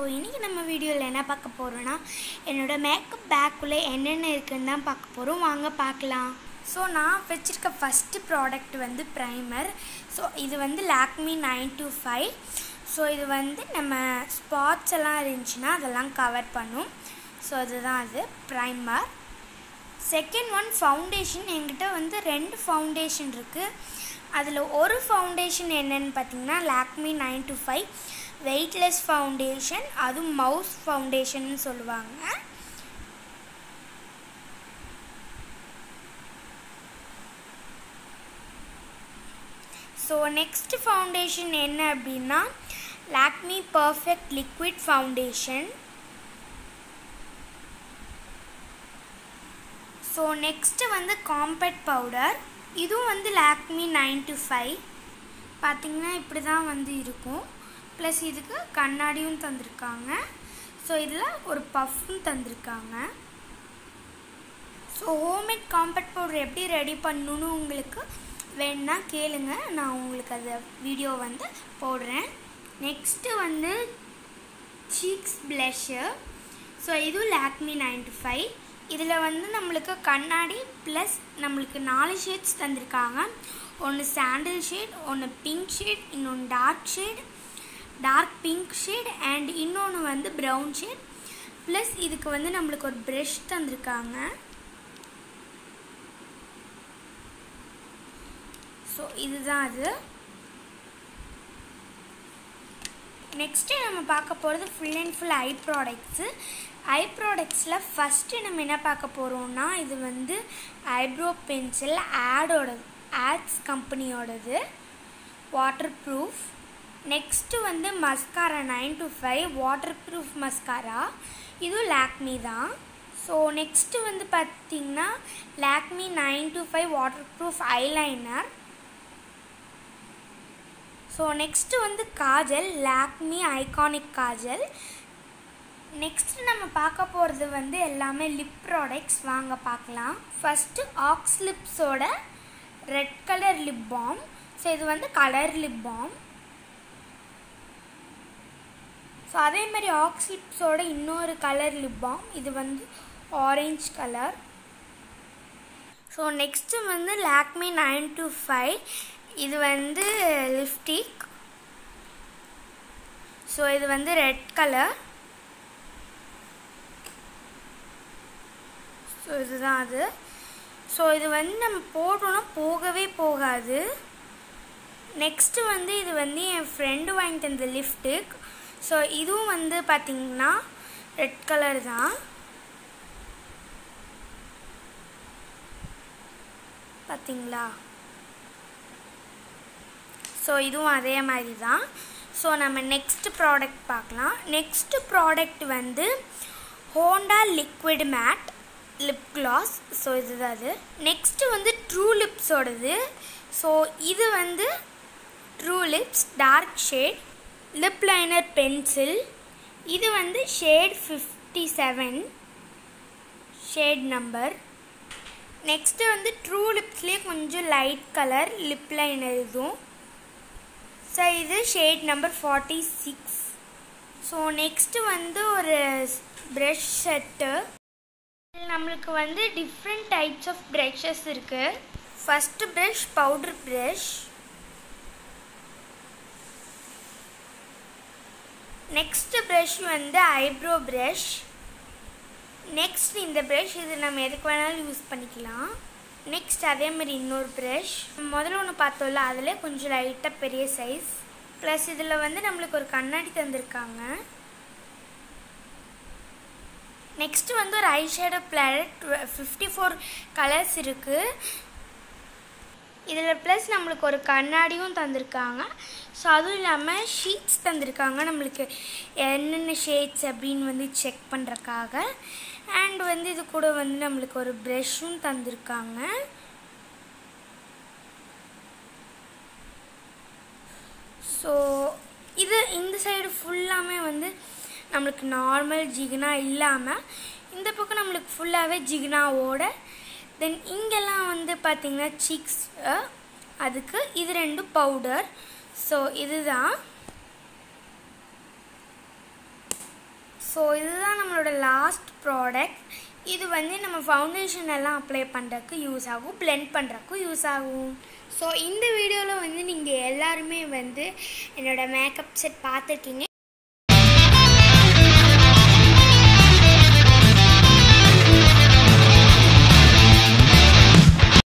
இன்றைக்கி நம்ம வீடியோவில் என்ன பார்க்க போகிறோன்னா என்னோட மேக்கப் பேக்குள்ளே என்னென்ன இருக்குன்னு தான் பார்க்க போகிறோம் வாங்க பார்க்கலாம் ஸோ நான் வச்சுருக்க ஃபஸ்ட்டு ப்ராடக்ட் வந்து ப்ரைமர் ஸோ இது வந்து Lakme nine two five so இது வந்து நம்ம ஸ்பாட்ஸ் எல்லாம் இருந்துச்சுன்னா அதெல்லாம் கவர் பண்ணும் ஸோ அதுதான் அது ப்ரைமர் செகண்ட் ஒன் ஃபவுண்டேஷன் என்கிட்ட வந்து ரெண்டு ஃபவுண்டேஷன் இருக்குது அதில் ஒரு ஃபவுண்டேஷன் என்னன்னு பார்த்தீங்கன்னா Lakme nine two five weightless foundation அதுவும் மவுஸ் ஃபவுண்டேஷன் சொல்லுவாங்க ஸோ நெக்ஸ்ட் ஃபவுண்டேஷன் என்ன அப்படின்னா Lakme perfect liquid foundation so next வந்து காம்பேக்ட் பவுடர் இதுவும் வந்து லாக்மி நைன் டு ஃபைவ் பார்த்திங்கன்னா இப்படி தான் வந்து இருக்கும் ப்ளஸ் இதுக்கு கண்ணாடியும் தந்திருக்காங்க ஸோ இதில் ஒரு பஃப்பும் தந்திருக்காங்க ஸோ ஹோம்மேட் காம்பேக்ட் பவுடர் எப்படி ரெடி பண்ணணுன்னு உங்களுக்கு வேணுன்னா கேளுங்க நான் உங்களுக்கு அந்த வீடியோ வந்து போடுறேன் நெக்ஸ்ட்டு வந்து சீக்ஸ் ப்ளஷு ஸோ இதுவும் லாக்மி நைன் டு ஃபைவ் இதில் வந்து நம்மளுக்கு கண்ணாடி ப்ளஸ் நம்மளுக்கு நாலு ஷேட்ஸ் தந்திருக்காங்க ஒன்று சாண்டில் ஷேட் ஒன்று பிங்க் ஷேட் இன்னொன்று dark shade dark pink shade and இன்னொன்று வந்து ப்ரௌன் ஷேட் ப்ளஸ் இதுக்கு வந்து நம்மளுக்கு ஒரு ப்ரெஷ் தந்திருக்காங்க ஸோ இதுதான் அது நெக்ஸ்ட்டு நம்ம பார்க்க போகிறது full and full eye products eye ப்ராடக்ட்ஸில் ஃபஸ்ட்டு நம்ம என்ன பார்க்க போகிறோம்னா இது வந்து ஐப்ரோ பென்சில் ஆடோடது ஆட்ஸ் கம்பெனியோடது வாட்டர் ப்ரூஃப் நெக்ஸ்ட்டு வந்து mascara nine two five waterproof mascara இதுவும் லாக்மி தான் ஸோ நெக்ஸ்ட்டு வந்து பார்த்திங்கன்னா Lakme nine two five waterproof eyeliner so next வந்து காஜல் லாக்மி ஐகானிக் காஜல் நெக்ஸ்ட் நம்ம பார்க்க போகிறது வந்து எல்லாமே லிப் ப்ராடக்ட்ஸ் வாங்க பார்க்கலாம் ஃபஸ்ட்டு ஆக்ஸ் லிப்ஸோட red colour lip balm so இது வந்து கலர் லிப் பாம் ஸோ அதே மாதிரி ஆக்ஸ் லிப்ஸோட இன்னொரு கலர் லிப் பாம் இது வந்து ஆரஞ்ச் கலர் ஸோ நெக்ஸ்ட்டு வந்து லாக்மி நைன் டூ ஃபைவ் இது வந்து லிப்டிக் ஸோ இது வந்து ரெட் கலர் ஸோ இதுதான் அது ஸோ இது வந்து நம்ம போட்டோன்னா போகவே போகாது நெக்ஸ்ட்டு வந்து இது வந்து என் ஃப்ரெண்டு வாங்கி தந்த லிப்டிக் ஸோ இதுவும் வந்து பார்த்திங்கன்னா ரெட் கலர் தான் பார்த்தீங்களா ஸோ இதுவும் அதே மாதிரி தான் ஸோ நம்ம நெக்ஸ்ட் ப்ராடக்ட் பார்க்கலாம் நெக்ஸ்ட் ப்ராடக்ட் வந்து Honda liquid matte lip gloss so இதுதான் அது நெக்ஸ்ட்டு வந்து ட்ரூ லிப்ஸோடது ஸோ இது வந்து true lips dark shade lip liner pencil இது வந்து shade fifty seven shade number next வந்து ட்ரூ லிப்ஸ்லேயே கொஞ்சம் லைட் கலர் லிப் லைனர் இதுவும் ஸோ இது shade number forty six so next வந்து ஒரு ப்ரஷ் செட்டு நம்மளுக்கு வந்து டிஃப்ரெண்ட் டைப்ஸ் ஆஃப் ப்ரஷஸ் இருக்குது first brush powder brush next brush வந்து ஐப்ரோ ப்ரஷ் நெக்ஸ்ட் இந்த ப்ரஷ் இது நம்ம எதுக்கு வேணாலும் யூஸ் பண்ணிக்கலாம் நெக்ஸ்ட் அதே மாதிரி இன்னொரு ப்ரஷ் முதல்ல ஒன்று பார்த்தோம்ல அதில் கொஞ்சம் லைட்டாக பெரிய சைஸ் ப்ளஸ் இதில் வந்து நம்மளுக்கு ஒரு கண்ணாடி தந்திருக்காங்க நெக்ஸ்ட் வந்து ஒரு ஐ ஷேடோ பிளாரட் ஃபிஃப்டி ஃபோர் கலர்ஸ் இருக்குது இதில் ப்ளஸ் நம்மளுக்கு ஒரு கண்ணாடியும் தந்திருக்காங்க ஸோ அதுவும் இல்லாமல் ஷீட்ஸ் தந்திருக்காங்க நம்மளுக்கு என்னென்ன ஷேட்ஸ் அப்படின்னு வந்து செக் பண்ணுறக்காக அண்ட் வந்து இது கூட வந்து நம்மளுக்கு ஒரு ப்ரெஷ்ஷும் தந்திருக்காங்க ஸோ இது இந்த சைடு ஃபுல்லாமே வந்து நம்மளுக்கு நார்மல் ஜிகினா இல்லாமல் இந்த பக்கம் நம்மளுக்கு ஃபுல்லாகவே ஜிகினாவோட தென் இங்கெல்லாம் வந்து பார்த்திங்கன்னா சீக்ஸ் அதுக்கு இது ரெண்டும் பவுடர் ஸோ இதுதான் ஸோ இதுதான் நம்மளோட லாஸ்ட் ப்ராடக்ட் இது வந்து நம்ம ஃபவுண்டேஷன் எல்லாம் அப்ளை பண்ணுறதுக்கு யூஸ் ஆகும் blend பண்ணுறதுக்கும் யூஸ் ஆகும் ஸோ இந்த வீடியோவில் வந்து நீங்கள் எல்லாருமே வந்து என்னோட மேக்கப் செட் பார்த்துருக்கீங்க